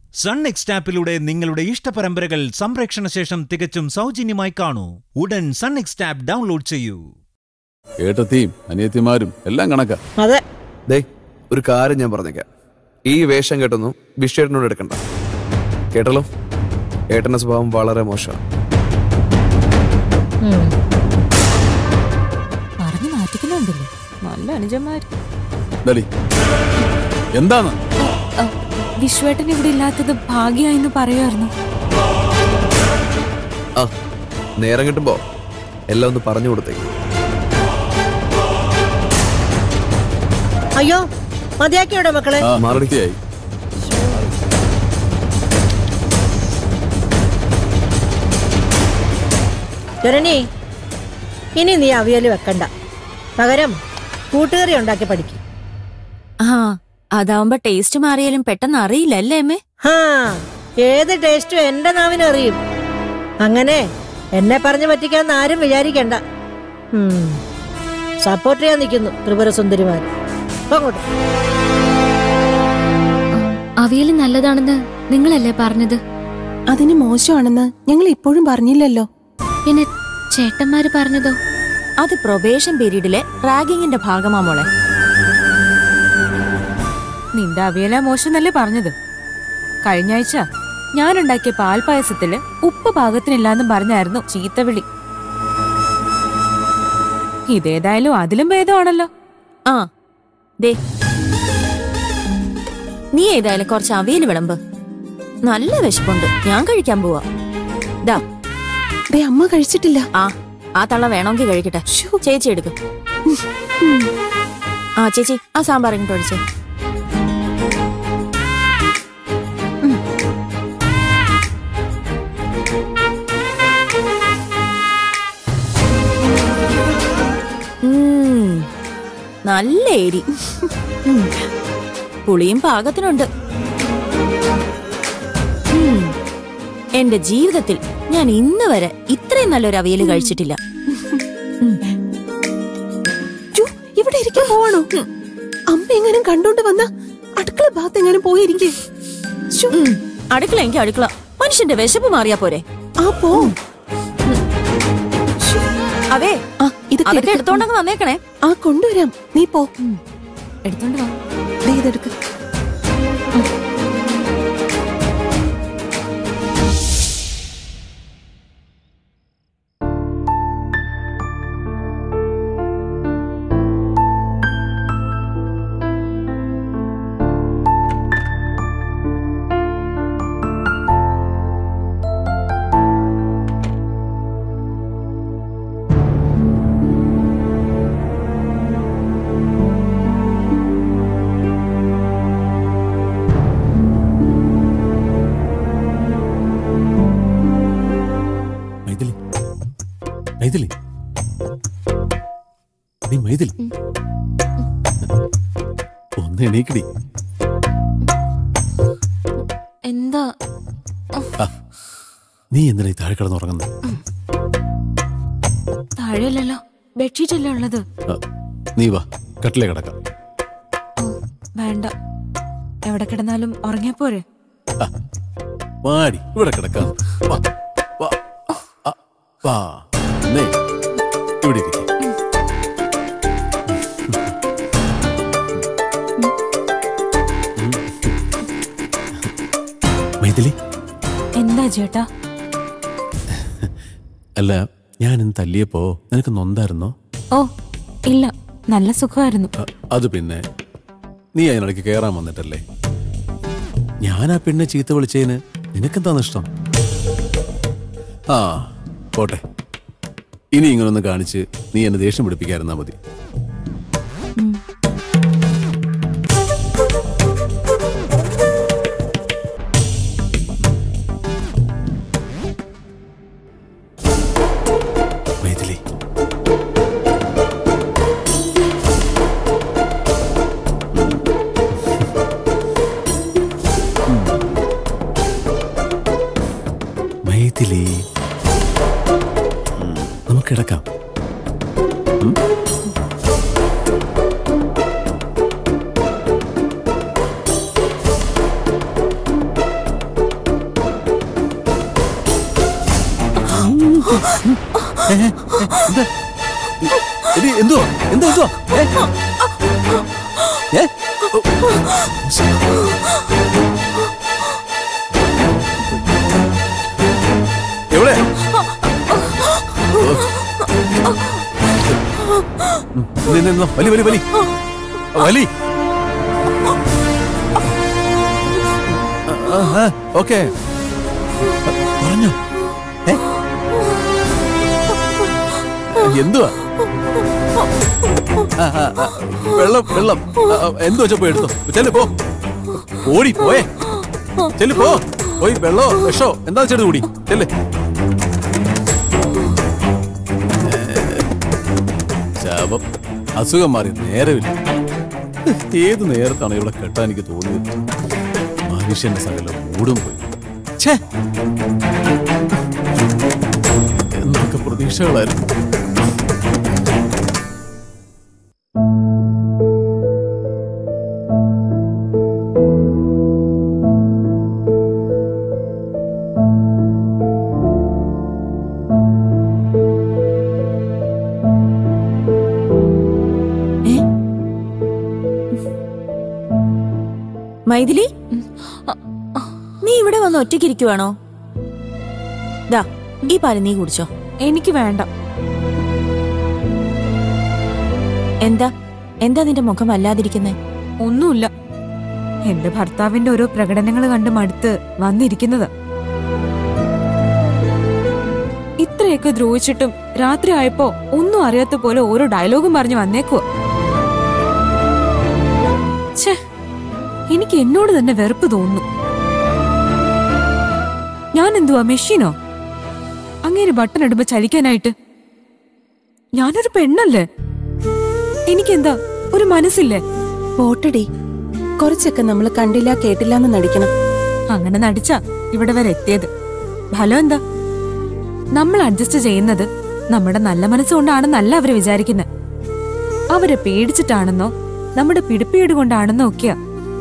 Sun next ആപ്പിലൂടെ നിങ്ങളുടെ ഇഷ്ടപരമ്പരകൾ സംപ്രേക്ഷണ ശേഷം തികച്ചും സൗജന്യമായി കാണൂ ഉടൻ സൺ നെക്സ്റ്റ് ആപ്പ് ഡൗൺലോഡ് ചെയ്യൂ ഏട്ടത്തിയും അനിയത്തിമാരും എല്ലാം കണക്കാ അതെ ദേ ഒരു കാര്യം ഞാൻ പറഞ്ഞേക്കാം ഈ വേഷം കേട്ടൊന്നും ബിഷേട്ടനോട് എടുക്കണ്ട കേട്ടല്ലോ ഏട്ടന്റെ സ്വഭാവം വളരെ മോശമാണ് പറഞ്ഞു മാറ്റിക്കുന്നുണ്ടല്ലോ നല്ല അനുജന്മാര് ദലി എന്താണ് വിശ്വേട്ടൻ ഇവിടെ ഇല്ലാത്തത് ഭാഗ്യായെന്ന് പറയുമായിരുന്നു ആ നേരം കിട്ടുമ്പോ എല്ലാം ഒന്ന് പറഞ്ഞു കൊടുത്തേക്ക് അയ്യോ മതിയാക്കിയോടെ മക്കളെ ആ മാറടി. വൃത്തിയായി ജനനി ഇനി നീ അവിയല് വെക്കണ്ട പകരം കൂട്ടുകറി ഉണ്ടാക്കി പഠിക്കും ആ അതാവുമ്പോ ടേസ്റ്റ് മാറിയാലും പെട്ടെന്ന് അറിയില്ല അല്ലേ അമ്മേ ഹാ ഏത് ടേസ്റ്റും എന്റെ നാവിന് അറിയും അങ്ങനെ എന്നെ പറഞ്ഞു പറ്റിക്കാന്ന് ആരും വിചാരിക്കണ്ട സപ്പോർട്ട് ചെയ്യാൻ നിൽക്കുന്നു ത്രിപുര സുന്ദരിമാർ അങ്ങോട്ട് അവിയൽ നല്ലതാണെന്ന് നിങ്ങളല്ലേ പറഞ്ഞത് അതിന് മോശമാണെന്ന് ഞങ്ങൾ ഇപ്പോഴും പറഞ്ഞില്ലല്ലോ പിന്നെ ചേട്ടന്മാര് പറഞ്ഞതോ അത് പ്രൊബേഷൻ പീരീഡിലെ റാഗിങ്ങിന്റെ ഭാഗമാ മോളെ നിന്റെ അവിയല മോശമെന്നല്ലേ പറഞ്ഞത് കഴിഞ്ഞ ആഴ്ച ഞാനുണ്ടാക്കിയ പാൽപായസത്തില് ഉപ്പ് പാകത്തിനില്ലാന്നും പറഞ്ഞായിരുന്നു ചീത്തവിളി ഇതേതായാലും അതിലും ഭേദമാണല്ലോ ആ ദേ നീ ഏതായാലും കുറച്ച് അവിയൽ വിളമ്പ് നല്ല വിശപ്പുണ്ട് ഞാൻ കഴിക്കാൻ പോവാ ദാ ദേ അമ്മ കഴിച്ചിട്ടില്ല ആ ആ തള്ള വേണമെങ്കിൽ കഴിക്കട്ടെ ചേച്ചി എടുക്കും ആ ചേച്ചി ആ സാമ്പാർ ഇങ്ങോട്ട് ഒഴിച്ചേ ഉം. നല്ല എരി ഉം. പുളിയും പാകത്തിനുണ്ട് ഉം. എന്റെ ജീവിതത്തിൽ ഞാൻ ഇന്ന് വരെ ഇത്രയും നല്ലൊരു അവിയൽ കഴിച്ചിട്ടില്ല ഛു, ഇവിടെ ഇരിക്കാൻ പോവാണോ അമ്മ എങ്ങാനും കണ്ടോണ്ട് വന്ന അടുക്കള ഭാഗത്ത് എങ്ങാനും പോയിരിക്കേ ഉം. അടുക്കള എനിക്ക് അടുക്കള മനുഷ്യന്റെ വിശപ്പ് മാറിയാ പോരെ ആ പോ അതെ ആ ഇത് അതൊക്കെ എടുത്തോണ്ടങ്ങ് വന്നേക്കണേ ആ കൊണ്ടുവരാം നീ പോ എടുത്തോണ്ട് വാ ദേ ഇതെടുക്ക് മൈഥിലി മൈഥിലി നീ മൈഥിലി ഒന്ന് എണീക്കടി എന്താ നീ എന്തിനാ ഈ താഴെ കിടന്നുറങ്ങുന്നത് താഴെയല്ലല്ലോ ബെഡ്ഷീറ്റ് അല്ലേ ഉള്ളത് ആ, നീ വാ കട്ടിലേ കിടക്കാം വേണ്ട എവിടെ കിടന്നാലും ഉറങ്ങിയാ പോരെ ആ, വാടി ഇവിടെ കിടക്കാം വാ വാ ആ, വാ എന്നേ, ഇവിടെ ഇരിക്ക്. മൈഥിലി എന്താ ചേട്ടാ അല്ല ഞാൻ ഇന്ന് തല്ലിയപ്പോ നിനക്ക് നൊന്തായിരുന്നോ ഓ ഇല്ല നല്ല സുഖമായിരുന്നു അ- അത് പിന്നെ നീ അതിനിടയ്ക്ക് കയറാൻ വന്നിട്ടല്ലേ ഞാൻ ആ പെണ്ണെ ചീത്ത വിളിച്ചതിന് നിനക്കെന്താ നഷ്ടം ആ പോട്ടെ ഇനി ഇങ്ങനൊന്ന് കാണിച്ച് നീ എന്നെ ദേഷ്യം പിടിപ്പിക്കാതിരുന്നാ മതി മൈഥിലി മൈഥിലി ഉം, നമുക്ക് കിടക്കാം ഉം? ഏ, ഏ, എന്താ? എടി, എന്തുവാ എന്താ എന്തുവാ ഏ? ഏ? എവിടെ ഉം, നിന്ന്, നിന്ന്, വലി വലി വലി വലി ഓക്കെ പറഞ്ഞോ ഏ? എന്തുവാ ആ, ആ, ആ, വെള്ളം വെള്ളം ആ, ആ, എന്ത് വെച്ചപ്പോ എടുത്തോ ചെല്ലു പോ ഓടി പോയേ ചെല്ലു പോ പോയി വെള്ളോ വിഷോ എന്താ വെച്ചിട്ട് കൂടി ചെല്ല് ശാപം അസുഖം മാറി നേരമില്ല ഏത് നേരത്താണ് ഇവിടെ കെട്ടാൻ എനിക്ക് തോന്നിയത് മനുഷ്യന്റെ സകലം മൂടും പോയി ഛേ എന്തൊക്കെ പ്രതീക്ഷകളായിരുന്നു മൈഥിലി നീ ഇവിടെ വന്ന് ഒറ്റയ്ക്കിരിക്കുവാണോ ദാ ഈ പാല് നീ കുടിച്ചോ എനിക്ക് വേണ്ട എന്താ എന്താ നിന്റെ മുഖം വല്ലാതിരിക്കുന്നേ ഒന്നുമില്ല എന്റെ ഭർത്താവിന്റെ ഓരോ പ്രകടനങ്ങൾ കണ്ട് മടുത്ത് വന്നിരിക്കുന്നത് ഇത്രയൊക്കെ ദ്രോഹിച്ചിട്ടും രാത്രി ആയപ്പോ ഒന്നും അറിയാത്ത പോലെ ഓരോ ഡയലോഗും പറഞ്ഞു വന്നേക്കുവോ ഛേ എനിക്ക് എന്നോട് തന്നെ വെറുപ്പ് തോന്നുന്നു ഞാൻ എന്തുവാ മെഷീനോ അങ്ങേര് ബട്ടൺ ഇടുമ്പോ ചലിക്കാനായിട്ട് ഞാനൊരു പെണ്ണല്ലേ എനിക്കെന്താ ഒരു മനസ്സില്ലേ പോട്ടടി കുറച്ചൊക്കെ നമ്മൾ കണ്ടില്ല കേട്ടില്ല എന്ന് നടിക്കണം അങ്ങനെ നടിച്ചാ ഇവിടെ വരെ എത്തിയത് ഫലം എന്താ നമ്മൾ അഡ്ജസ്റ്റ് ചെയ്യുന്നത് നമ്മുടെ നല്ല മനസ്സുകൊണ്ടാണെന്നല്ല അവര് വിചാരിക്കുന്നത് അവരെ പേടിച്ചിട്ടാണെന്നോ നമ്മുടെ പിടിപ്പേട് കൊണ്ടാണെന്നോ ഒക്കെയാ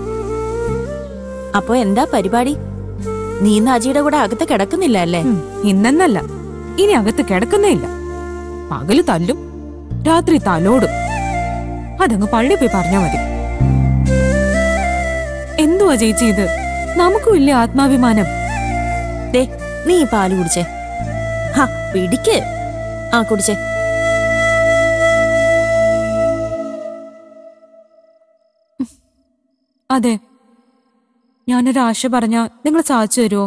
അപ്പൊ എന്താ പരിപാടി നീ ഇന്ന് അജിയുടെ കൂടെ അകത്ത് കിടക്കുന്നില്ല അല്ലേ ഉം, ഇന്നെന്നല്ല ഇനി അകത്ത് കിടക്കുന്നേ ഇല്ല പകല് തല്ലും രാത്രി തലോടും അതങ്ങ് പള്ളി പോയി പറഞ്ഞാ മതി എന്തുവാ ചേച്ചി ഇത് നമുക്കും ഇല്ലേ ആത്മാഭിമാനം ദേ നീ ഈ പാല് കുടിച്ചേ ഹാ പിടിക്ക് ആ കുടിച്ചേ അതെ ഞാനൊരു ആശ പറഞ്ഞാ നിങ്ങൾ സാധിച്ചു തരുമോ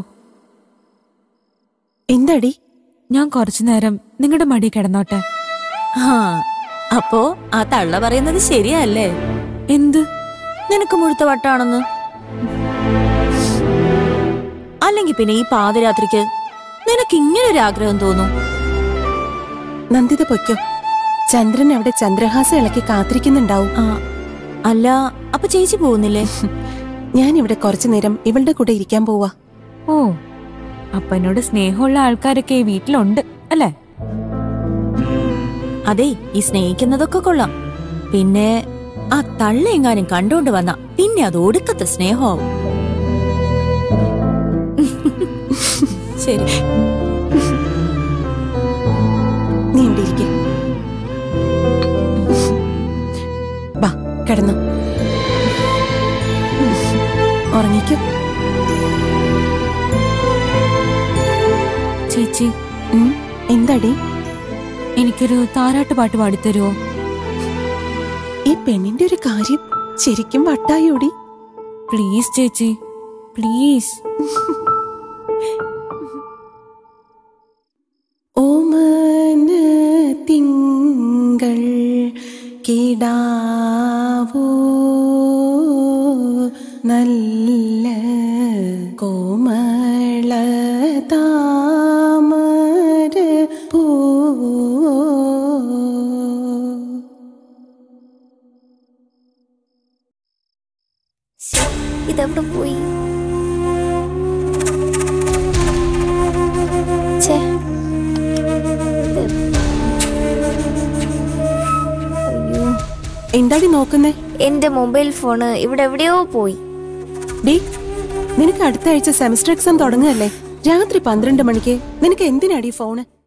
എന്താടി ഞാൻ കുറച്ചു നേരം നിങ്ങളുടെ മടി കിടന്നോട്ടെ ഹാ അപ്പോ ആ തള്ള പറയുന്നത് ശരിയല്ലേ എന്ത് നിനക്ക് മുഴുത്ത വട്ടാണെന്ന് അല്ലെങ്കിൽ പിന്നെ ഈ പാതിരാത്രിക്ക് നിനക്ക് ഇങ്ങനെ ഒരു ആഗ്രഹം തോന്നും നന്ദിത പൊയ്ക്കോ ചന്ദ്രൻ അവിടെ ചന്ദ്രഹാസം ഇളക്കി കാത്തിരിക്കുന്നുണ്ടാവും ആ അല്ല അപ്പൊ ചേച്ചി പോകുന്നില്ലേ ഞാൻ ഇവിടെ കുറച്ചു നേരം ഇവളുടെ കൂടെ ഇരിക്കാൻ പോവാ ഓ അപ്പനോട് സ്നേഹമുള്ള ആൾക്കാരൊക്കെ ഈ വീട്ടിലുണ്ട് അല്ലേ അതെ ഈ സ്നേഹിക്കുന്നതൊക്കെ കൊള്ളാം പിന്നെ ആ തള്ള എങ്ങാനും കണ്ടോണ്ട് വന്ന പിന്നെ അത് ഒടുക്കത്തെ സ്നേഹമാവും ശരി നീ ഇവിടെ ഇരിക്കെ വാ കിടന്നു ഉറങ്ങിക്കോ ചേച്ചി ഉം, എന്താടി എനിക്കൊരു താരാട്ട് പാട്ട് പാടിത്തരുമോ ഈ പെണ്ണിന്റെ ഒരു കാര്യം ശരിക്കും വട്ടായോടി പ്ലീസ് ചേച്ചി പ്ലീസ് ഓമന തിങ്കൾ കിടാവോ നല്ല കോമള താമര പോ ഇതെവിടെ പോയി ഛേ. ഇത്. അയ്യോ എന്താടി നോക്കുന്നേ എന്റെ മൊബൈൽ ഫോണ് ഇവിടെ എവിടെയോ പോയി ഡേ നിനക്ക് അടുത്ത ആഴ്ച സെമസ്റ്റർ എക്സാം തുടങ്ങുകയല്ലേ രാത്രി പന്ത്രണ്ട് മണിക്ക് നിനക്ക് എന്തിനാടി ഫോണ്